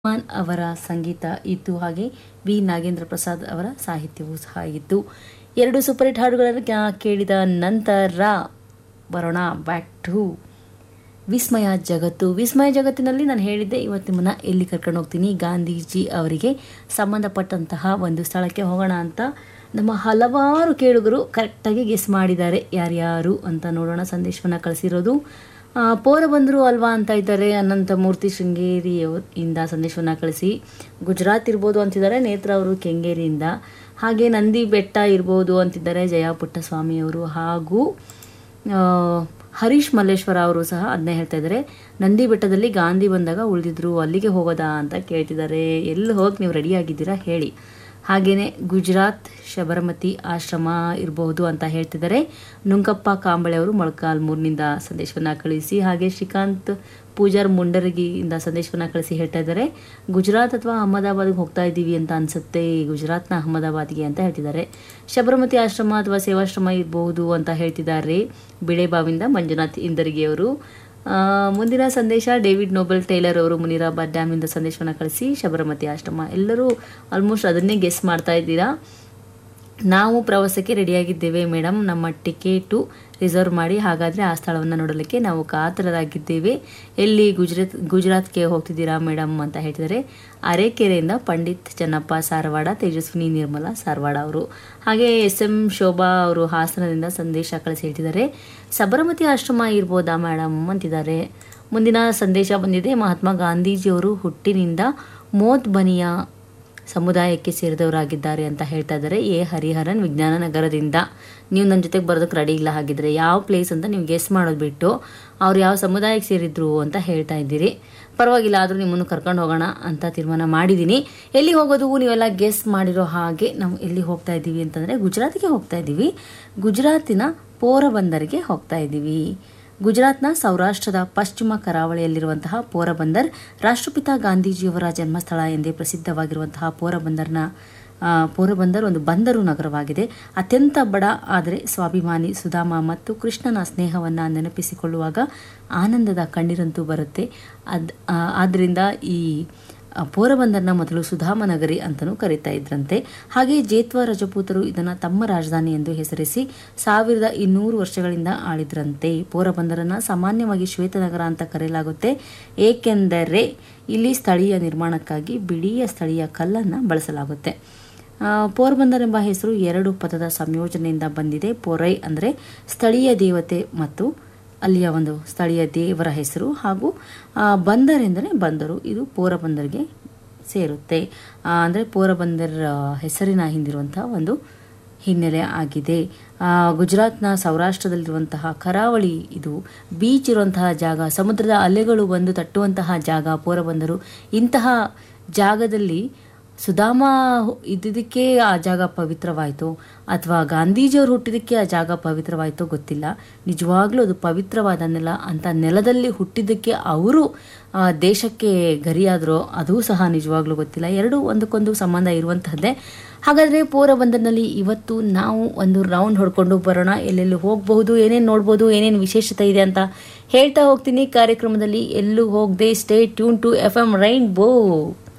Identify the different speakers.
Speaker 1: ಮಾನ್ ಅವರ ಸಂಗೀತ ಇತ್ತು ಹಾಗೆ ವಿ ನಾಗೇಂದ್ರ ಪ್ರಸಾದ್ ಅವರ ಸಾಹಿತ್ಯವೂ ಸಹ ಇತ್ತು ಎರಡು ಸೂಪರ್ ಹಿಟ್ ಹಾಡುಗಳನ್ನು ಕ್ಯಾ- ಕೇಳಿದ ನಂತರ ಬರೋಣ ಬ್ಯಾಕ್ ಟು ವಿಸ್ಮಯ ಜಗತ್ತು ವಿಸ್ಮಯ ಜಗತ್ತಿನಲ್ಲಿ ನಾನು ಹೇಳಿದ್ದೆ ಇವತ್ತು ನಿಮ್ಮನ್ನ ಎಲ್ಲಿ ಕರ್ಕೊಂಡು ಹೋಗ್ತೀನಿ ಗಾಂಧೀಜಿ ಅವರಿಗೆ ಸಂಬಂಧಪಟ್ಟಂತಹ ಒಂದು ಸ್ಥಳಕ್ಕೆ ಹೋಗೋಣ ಅಂತ ನಮ್ಮ ಹಲವಾರು ಕೇಳುಗರು ಕರೆಕ್ಟಾಗಿ ಗೆಸ್ ಮಾಡಿದ್ದಾರೆ ಯಾರ್ಯಾರು ಅಂತ ನೋಡೋಣ ಸಂದೇಶವನ್ನು ಕಳಿಸಿರೋದು ಆ, ಪೋರಬಂದರು ಅಲ್ವಾ ಅಂತ ಇದ್ದಾರೆ ಅನಂತ ಮೂರ್ತಿ ಶೃಂಗೇರಿ ಅವ್ರ- ಇಂದ ಸಂದೇಶವನ್ನು ಕಳಿಸಿ ಗುಜರಾತ್ ಇರ್ಬೋದು ಅಂತಿದ್ದಾರೆ ನೇತ್ರ ಅವರು ಕೆಂಗೇರಿಯಿಂದ ಹಾಗೆ ನಂದಿ ಬೆಟ್ಟ ಇರ್ಬೋದು ಅಂತಿದ್ದಾರೆ ಜಯ ಪುಟ್ಟಸ್ವಾಮಿ ಅವರು ಹಾಗೂ ಆ, ಹರೀಶ್ ಮಲ್ಲೇಶ್ವರ ಅವರು ಸಹ ಅದನ್ನೇ ಹೇಳ್ತಾ ಇದ್ದಾರೆ ನಂದಿ ಬೆಟ್ಟದಲ್ಲಿ ಗಾಂಧಿ ಬಂದಾಗ ಉಳಿದಿದ್ರು ಅಲ್ಲಿಗೆ ಹೋಗೋದಾ ಅಂತ ಕೇಳ್ತಿದ್ದಾರೆ ಎಲ್ಲಿ ಹೋಗಿ ನೀವು ರೆಡಿ ಆಗಿದ್ದೀರಾ ಹೇಳಿ ಹಾಗೇನೆ ಗುಜರಾತ್ ಶಬರಮತಿ ಆಶ್ರಮ ಇರಬಹುದು ಅಂತ ಹೇಳ್ತಿದ್ದಾರೆ ನುಂಕಪ್ಪ ಕಾಂಬಳೆ ಅವರು ಮೊಳಕಾಲ್ಮೂರಿನಿಂದ ಸಂದೇಶವನ್ನ ಕಳಿಸಿ ಹಾಗೆ ಶ್ರೀಕಾಂತ್ ಪೂಜಾರ್ ಮುಂಡರಗಿಯಿಂದ ಸಂದೇಶವನ್ನ ಕಳಿಸಿ ಹೇಳ್ತಾ ಇದ್ದಾರೆ ಗುಜರಾತ್ ಅಥವಾ ಅಹಮದಾಬಾದ್ಗೆ ಹೋಗ್ತಾ ಇದ್ದೀವಿ ಅಂತ ಅನ್ಸುತ್ತೆ ಗುಜರಾತ್ನ ಅಹಮದಾಬಾದ್ಗೆ ಅಂತ ಹೇಳ್ತಿದ್ದಾರೆ ಶಬರಮತಿ ಆಶ್ರಮ ಅಥವಾ ಸೇವಾಶ್ರಮ ಇರಬಹುದು ಅಂತ ಹೇಳ್ತಿದ್ದಾರೆ ಬಿಳೆಬಾವಿಂದ ಮಂಜುನಾಥ್ ಇಂದರ್ಗಿಯವರು ಆ, ಮುಂದಿನ ಸಂದೇಶ ಡೇವಿಡ್ ನೋಬೆಲ್ ಟೇಲರ್ ಅವರು ಮುನಿರಾಬಾದ್ ಡ್ಯಾಮಿಂದ ಸಂದೇಶವನ್ನು ಕಳಿಸಿ ಶಬರಮತಿ ಆಶ್ರಮ ಎಲ್ಲರೂ ಆಲ್ಮೋಸ್ಟ್ ಅದನ್ನೇ ಗೆಸ್ ಮಾಡ್ತಾ ಇದ್ದೀರಾ ನಾವು ಪ್ರವಾಸಕ್ಕೆ ರೆಡಿಯಾಗಿದ್ದೇವೆ ಮೇಡಮ್ ನಮ್ಮ ಟಿಕೆಟು ರಿಸರ್ವ್ ಮಾಡಿ ಹಾಗಾದರೆ ಆ ಸ್ಥಳವನ್ನು ನೋಡಲಿಕ್ಕೆ ನಾವು ಕಾತರರಾಗಿದ್ದೇವೆ ಎಲ್ಲಿ ಗುಜರಾತ್ ಗುಜರಾತ್ಗೆ ಹೋಗ್ತಿದ್ದೀರಾ ಮೇಡಮ್ ಅಂತ ಹೇಳ್ತಿದ್ದಾರೆ ಅರೆಕೆರೆಯಿಂದ ಪಂಡಿತ್ ಚೆನ್ನಪ್ಪ ಸಾರವಾಡ ತೇಜಸ್ವಿನಿ ನಿರ್ಮಲಾ ಸಾರವಾಡ ಅವರು ಹಾಗೆ ಎಸ್ ಎಂ ಶೋಭಾ ಅವರು ಹಾಸನದಿಂದ ಸಂದೇಶ ಕಳಿಸಿ ಹೇಳ್ತಿದ್ದಾರೆ ಸಬರಮತಿ ಆಶ್ರಮ ಇರ್ಬೋದಾ ಮೇಡಮ್ ಅಂತಿದ್ದಾರೆ ಮುಂದಿನ ಸಂದೇಶ ಬಂದಿದೆ ಮಹಾತ್ಮ ಗಾಂಧೀಜಿಯವರು ಹುಟ್ಟಿನಿಂದ ಮೋತ್ ಬನಿಯ ಸಮುದಾಯಕ್ಕೆ ಸೇರಿದವರಾಗಿದ್ದಾರೆ ಅಂತ ಹೇಳ್ತಾ ಇದ್ದಾರೆ ಎ ಹರಿಹರನ್ ವಿಜ್ಞಾನ ನಗರದಿಂದ ನೀವು ನನ್ನ ಜೊತೆಗೆ ಬರೋದಕ್ಕೆ ರೆಡಿ ಇಲ್ಲ ಹಾಗಿದ್ರೆ ಯಾವ ಪ್ಲೇಸ್ ಅಂತ ನೀವು ಗೆಸ್ ಮಾಡೋದು ಬಿಟ್ಟು ಅವ್ರು ಯಾವ ಸಮುದಾಯಕ್ಕೆ ಸೇರಿದ್ರು ಅಂತ ಹೇಳ್ತಾ ಇದ್ದೀರಿ ಪರವಾಗಿಲ್ಲ ಆದರೂ ನಿಮ್ಮನ್ನು ಕರ್ಕೊಂಡು ಹೋಗೋಣ ಅಂತ ತೀರ್ಮಾನ ಮಾಡಿದ್ದೀನಿ ಎಲ್ಲಿ ಹೋಗೋದು ನೀವೆಲ್ಲ ಗೆಸ್ ಮಾಡಿರೋ ಹಾಗೆ ನಾವು ಎಲ್ಲಿ ಹೋಗ್ತಾ ಇದ್ದೀವಿ ಅಂತಂದರೆ ಗುಜರಾತ್ಗೆ ಹೋಗ್ತಾ ಇದ್ದೀವಿ ಗುಜರಾತಿನ ಪೋರಬಂದರ್ಗೆ ಹೋಗ್ತಾ ಇದ್ದೀವಿ ಗುಜರಾತ್ನ ಸೌರಾಷ್ಟ್ರದ ಪಶ್ಚಿಮ ಕರಾವಳಿಯಲ್ಲಿರುವಂತಹ ಪೋರಬಂದರ್ ರಾಷ್ಟ್ರಪಿತ ಗಾಂಧೀಜಿಯವರ ಜನ್ಮಸ್ಥಳ ಎಂದೇ ಪ್ರಸಿದ್ಧವಾಗಿರುವಂತಹ ಪೋರಬಂದರ್ನ ಆ, ಪೋರಬಂದರ್ ಒಂದು ಬಂದರು ನಗರವಾಗಿದೆ ಅತ್ಯಂತ ಬಡ ಆದರೆ ಸ್ವಾಭಿಮಾನಿ ಸುಧಾಮ ಮತ್ತು ಕೃಷ್ಣನ ಸ್ನೇಹವನ್ನು ನೆನಪಿಸಿಕೊಳ್ಳುವಾಗ ಆನಂದದ ಕಣ್ಣೀರಂತೂ ಬರುತ್ತೆ ಅದ್ ಆ, ಆದ್ದರಿಂದ ಈ ಆ, ಪೋರಬಂದರ್ನ ಮೊದಲು ಸುಧಾಮ ನಗರಿ ಅಂತಲೂ ಕರೀತಾ ಇದ್ರಂತೆ ಹಾಗೆ ಜೇತ್ವ ರಜಪೂತರು ಇದನ್ನು ತಮ್ಮ ರಾಜಧಾನಿ ಎಂದು ಹೆಸರಿಸಿ ಸಾವಿರದ ಇನ್ನೂರು ವರ್ಷಗಳಿಂದ ಆಳಿದ್ರಂತೆ ಪೋರಬಂದರನ್ನು ಸಾಮಾನ್ಯವಾಗಿ ಶ್ವೇತನಗರ ಅಂತ ಕರೆಯಲಾಗುತ್ತೆ ಏಕೆಂದರೆ ಇಲ್ಲಿ ಸ್ಥಳೀಯ ನಿರ್ಮಾಣಕ್ಕಾಗಿ ಬಿಳಿಯ ಸ್ಥಳೀಯ ಕಲ್ಲನ್ನು ಬಳಸಲಾಗುತ್ತೆ ಆ, ಪೋರ್ಬಂದರ್ ಎಂಬ ಹೆಸರು ಎರಡು ಪದದ ಸಂಯೋಜನೆಯಿಂದ ಬಂದಿದೆ ಪೊರೈ ಅಂದರೆ ಸ್ಥಳೀಯ ದೇವತೆ ಮತ್ತು ಅಲ್ಲಿಯ ಒಂದು ಸ್ಥಳೀಯ ದೇವರ ಹೆಸರು ಹಾಗೂ ಆ, ಬಂದರ್ ಎಂದರೆ ಬಂದರು ಇದು ಪೋರಬಂದರ್ಗೆ ಸೇರುತ್ತೆ ಆ, ಅಂದರೆ ಪೋರಬಂದರ್ ಆ, ಹೆಸರಿನ ಹಿಂದಿರುವಂತಹ ಒಂದು ಹಿನ್ನೆಲೆ ಆಗಿದೆ ಆ, ಗುಜರಾತ್ನ ಸೌರಾಷ್ಟ್ರದಲ್ಲಿರುವಂತಹ ಕರಾವಳಿ ಇದು ಬೀಚ್ ಇರುವಂತಹ ಜಾಗ ಸಮುದ್ರದ ಅಲೆಗಳು ಬಂದು ತಟ್ಟುವಂತಹ ಜಾಗ ಪೋರಬಂದರು ಇಂತಹ ಜಾಗದಲ್ಲಿ ಸುಧಾಮ ಇದ್ದಿದ್ದಕ್ಕೆ ಆ ಜಾಗ ಪವಿತ್ರವಾಯಿತು ಅಥವಾ ಗಾಂಧೀಜಿಯವರು ಹುಟ್ಟಿದ್ದಕ್ಕೆ ಆ ಜಾಗ ಪವಿತ್ರವಾಯಿತೋ ಗೊತ್ತಿಲ್ಲ ನಿಜವಾಗ್ಲೂ ಅದು ಪವಿತ್ರವಾದ ನೆಲ ಅಂತ ನೆಲದಲ್ಲಿ ಹುಟ್ಟಿದ್ದಕ್ಕೆ ಅವರು ಆ, ದೇಶಕ್ಕೆ ಗರಿಯಾದರೋ ಅದೂ ಸಹ ನಿಜವಾಗ್ಲೂ ಗೊತ್ತಿಲ್ಲ ಎರಡೂ ಒಂದಕ್ಕೊಂದು ಸಂಬಂಧ ಇರುವಂತಹದ್ದೇ ಹಾಗಾದರೆ ಪೋರಬಂದರ್ನಲ್ಲಿ ಇವತ್ತು ನಾವು ಒಂದು ರೌಂಡ್ ಹೊಡ್ಕೊಂಡು ಬರೋಣ ಎಲ್ಲೆಲ್ಲಿ ಹೋಗಬಹುದು ಏನೇನು ನೋಡ್ಬೋದು ಏನೇನು ವಿಶೇಷತೆ ಇದೆ ಅಂತ ಹೇಳ್ತಾ ಹೋಗ್ತೀನಿ ಕಾರ್ಯಕ್ರಮದಲ್ಲಿ ಎಲ್ಲೂ ಹೋಗದೆ stay tune to F M rain ಬೋ